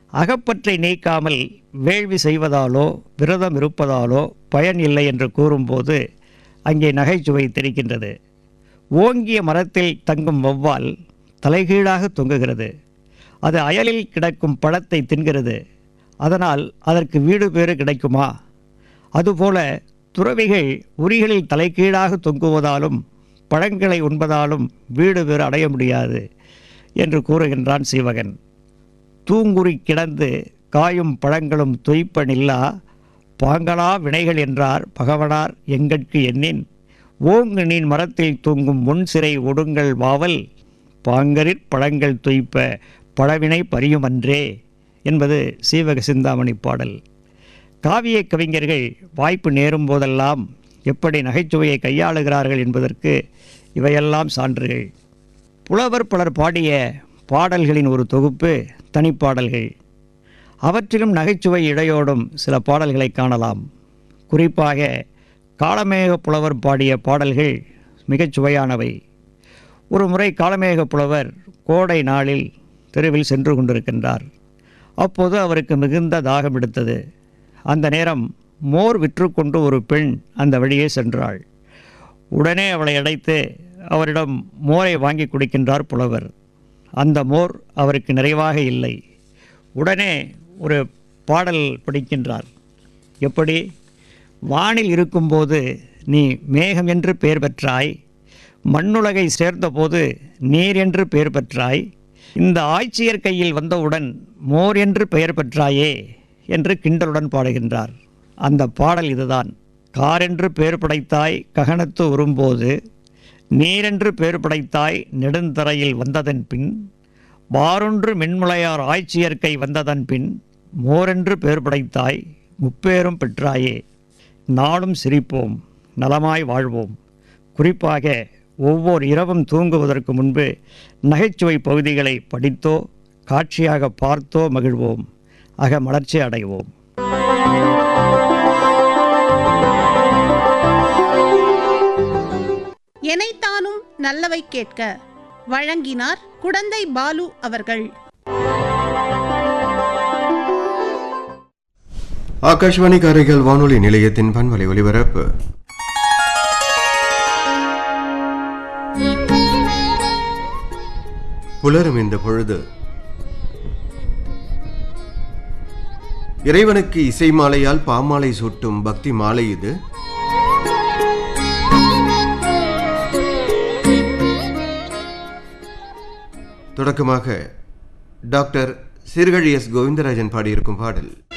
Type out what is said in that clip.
அகப்பற்றை நீக்காமல் வேள்வி செய்வதாலோ விரதம் இருப்பதாலோ பயன் இல்லை என்று கூறும்போது அங்கே நகைச்சுவை தெரிக்கின்றது ஓங்கிய மரத்தில் தங்கும் வௌவால் தலைகீழாக தொங்குகிறது அது அயலில் கிடக்கும் பழத்தை தின்கிறது அதனால் அதற்கு வீடு பேறு கிடைக்குமா அதுபோல துறவிகள் உரிகளில் தலைகீழாக தொங்குவதாலும் பழங்களை உண்பதாலும் வீடு பேறு அடைய முடியாது என்று கூறுகின்றான் சீவகன் தூங்குறி கிடந்து காயும் பழங்களும் தொய்ப்பனில்லா பாங்களா வினைகள் என்றார் பகவனார் எங்கட்கு எண்ணின் ஓங்கு நீன் மரத்தில் தூங்கும் முன் சிறை ஒடுங்கள் வாவல் பாங்கரிற் பழங்கள் தொய்ப்ப பழவினை பரியுமன்றே என்பது சீவக சிந்தாமணி பாடல் காவிய கவிஞர்கள் வாய்ப்பு நேரும் போதெல்லாம் எப்படி நகைச்சுவையை கையாளுகிறார்கள் என்பதற்கு இவையெல்லாம் சான்றுகள் புலவர் பலர் பாடிய பாடல்களின் ஒரு தொகுப்பு தனிப்பாடல்கள் அவற்றிலும் நகைச்சுவை இடையோடும் சில பாடல்களை காணலாம் குறிப்பாக காளமேக புலவர் பாடிய பாடல்கள் மிகச் சுவையானவை ஒரு முறை காளமேக புலவர் கோடை நாளில் தெருவில் சென்று கொண்டிருக்கின்றார் அப்போது அவருக்கு மிகுந்த தாகம் எடுத்தது அந்த நேரம் மோர் விற்றுக்கொண்டு ஒரு பெண் அந்த வழியே சென்றாள் உடனே அவளை அடைத்து அவரிடம் மோரை வாங்கி குடிக்கின்றார் புலவர் அந்த மோர் அவருக்கு நிறைவாக இல்லை உடனே ஒரு பாடல் படிக்கின்றார் எப்படி வானில் இருக்கும்போது நீ மேகம் என்று பெயர் பெற்றாய் மண்ணுலகை சேர்ந்தபோது நீர் என்று பெயர் பெற்றாய் இந்த ஆட்சியர் கையில் வந்தவுடன் மோர் என்று பெயர் பெற்றாயே என்று கிண்டலுடன் பாடுகின்றார் அந்த பாடல் இதுதான் காரென்று பெயர் படைத்தாய் ககனத்து உறும்போது நீரென்று பெயர் படைத்தாய் நெடுந்தரையில் வந்ததன் பின் வாரொன்று மென்முளையார் ஆட்சியற்கை வந்ததன் பின் மோரென்று பெயர் படைத்தாய் முப்பேரும் பெற்றாயே நாளும் சிரிப்போம் நலமாய் வாழ்வோம் குறிப்பாக ஒவ்வொரு இரவும் தூங்குவதற்கு முன்பு நகைச்சுவை பகுதிகளை படித்தோ காட்சியாக பார்த்தோ மகிழ்வோம் அக மலர்ச்சி அடைவோம் எனைத்தானும் நல்லவை கேட்க வழங்கினார் குடந்தை பாலு அவர்கள் ஆகாஷ்வாணி காரைக்கால் வானொலி நிலையத்தின் பண்பலை ஒலிபரப்பு புலரும் இந்த பொழுது இறைவனுக்கு இசை மாலையால் பாமாலை சூட்டும் பக்தி மாலை இது தொடக்கமாக டாக்டர் சீர்கழி எஸ் கோவிந்தராஜன் பாடியிருக்கும் பாடல்